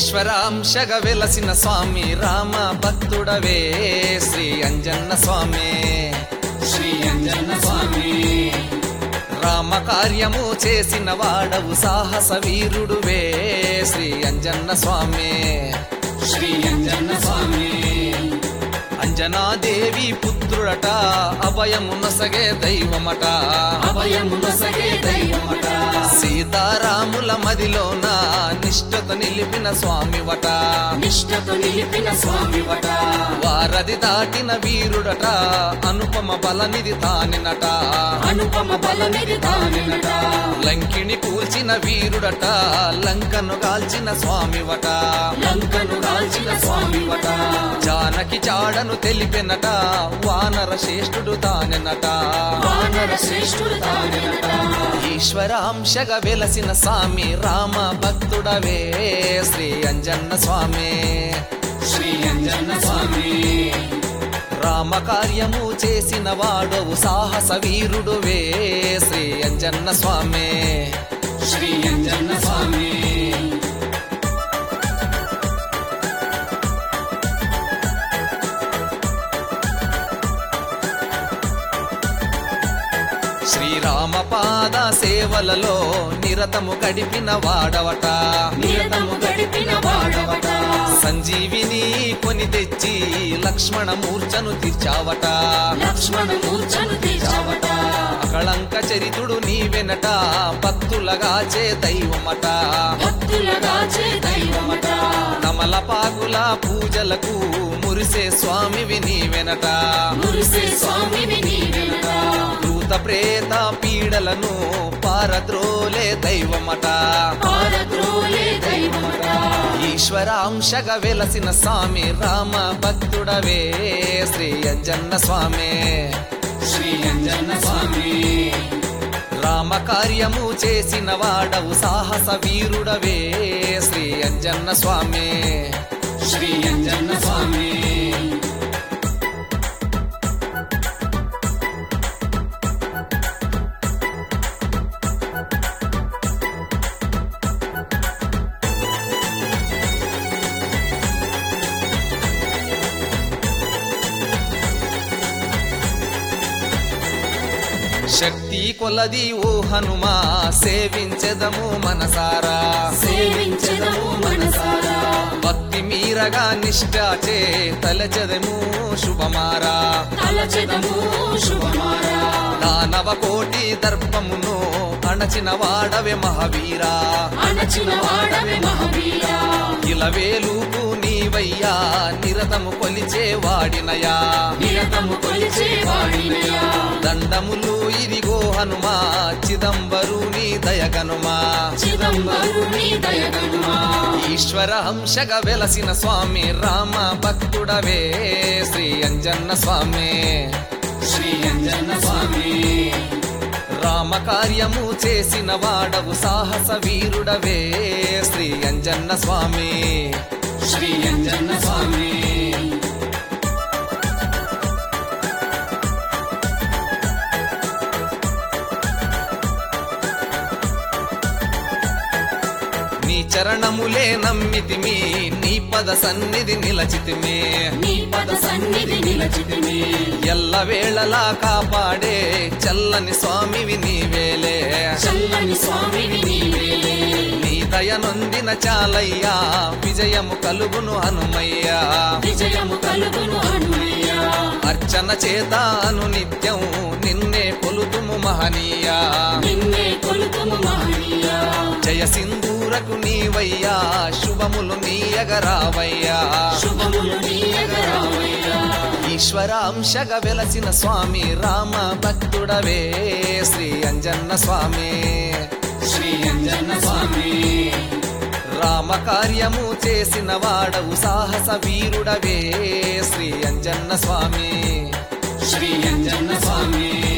ఈశ్వరాంశగ వెలసిన స్వామి రామ భక్తుడవే శ్రీ అంజన్న స్వామి శ్రీ అంజన్న స్వామి రామ కార్యము చేసిన వాడవు సాహస వీరుడువే శ్రీ అంజన్న స్వామి శ్రీ అంజన్న స్వామి అంజనాదేవి పుత్రుడట అభయమునసగే దైవమట అభయమునసగే దైవమట సీతారాముల మదిలోన నిష్ఠత నిలిపిన స్వామివట నిష్ఠతో నిలిపిన స్వామివట వారది దాటిన వీరుడట అనుపమ బలనిది తానినట అనుపమ బలమిది దానినట లంకిని కూల్చిన వీరుడట లంకను కాల్చిన స్వామివట లంకను రాల్చిన స్వామివట జానకి చాడను తెలిపెనట వానర శ్రేష్ఠుడు తానెనట వానర శ్రేష్ఠుడు దానినట ఈశ్వరాంశగా వెలసిన స్వామి రామ భక్తుడవే శ్రీ అంజన్న స్వామి శ్రీ అంజన్న స్వామి రామ కార్యము చేసిన వాడవు సాహస వీరుడువే శ్రీ అంజన్న స్వామి శ్రీ అంజన్న స్వామి శ్రీరామ పాద సేవలలో నిరతము గడిపిన వాడవట నిరతము గడిపిన వాడవట సంజీవిని కొని తెచ్చి లక్ష్మణ మూర్ఛను తీర్చావట లక్ష్మణ మూర్ఛను తీర్చవట అకళంక చరితుడు నీవెనట భక్తులగాచే దైవమట భక్తులగా చే దైవమట తమలపాకుల పూజలకు మురిసే స్వామివి నీవెనట మురిసే స్వామివి నీవెనట భూత ప్రేత పీడలను పారద్రోలే దైవమట పారద్రోలే దైవమట ఈశ్వరాంశగా వెలసిన స్వామి రామ భక్తుడవే శ్రీ అంజన్న స్వామి శ్రీ అంజన్న స్వామి రామ కార్యము చేసిన వాడవు సాహస వీరుడవే శ్రీ అంజన్న స్వామి శ్రీ అంజన్న స్వామి శక్తి కొలది ఓ హనుమా సేవించెదము మనసారా సేవించదము మనసారా భక్తి మీరగా నిష్ఠాచే తలచెదము శుభమారా తలచెదము శుభమారా దానవ కోటి దర్పమును అణచిన వాడవే మహావీరా అణచిన వాడవే మహావీరా ఇలవేలుపు నీవయ్యా నిరతము కొలిచే వాడినయా నిరతము కొలిచే వాడినయా దండములు ఇదిగో హనుమా చిదంబరు నీ దయగనుమా చిదంబరుని దయగనుమా ఈశ్వర హంసగా వెలసిన స్వామి రామ భక్తుడవే శ్రీ అంజన్న స్వామి శ్రీ అంజన్న స్వామి రామ కార్యము చేసిన వాడవు సాహస వీరుడవే శ్రీ అంజన్న స్వామి శ్రీ అంజన్న స్వామి నీ చరణములే నమ్మితిమి నీ పద సన్నిధి నిలచితిమి నీ పద సన్నిధి నిలచితిని ఎల్ల వేళలా కాపాడే చల్లని స్వామివి నీవేలే చల్లని స్వామివి నీవేలే నీ దయ నొందిన చాలయ్యా విజయము కలుగును హనుమయ్యా విజయము కలుగును హనుమయ్యా అర్చన చేత అను నిత్యం నిన్నే కొలుతుము మహనీయా నిన్నే కొలుతుము మహనీయా జయ సింధూరకు నీవయ్యా శుభములు నీయగరావయ్యా శుభములు నీయగరావయ్యా ఈశ్వరాంశగా వెలసిన స్వామి రామ భక్తుడవే శ్రీ అంజన్న స్వామి శ్రీ అంజన్న స్వామి రామ కార్యము చేసిన వాడవు సాహస వీరుడవే శ్రీ అంజన్న స్వామి శ్రీ అంజన్న స్వామి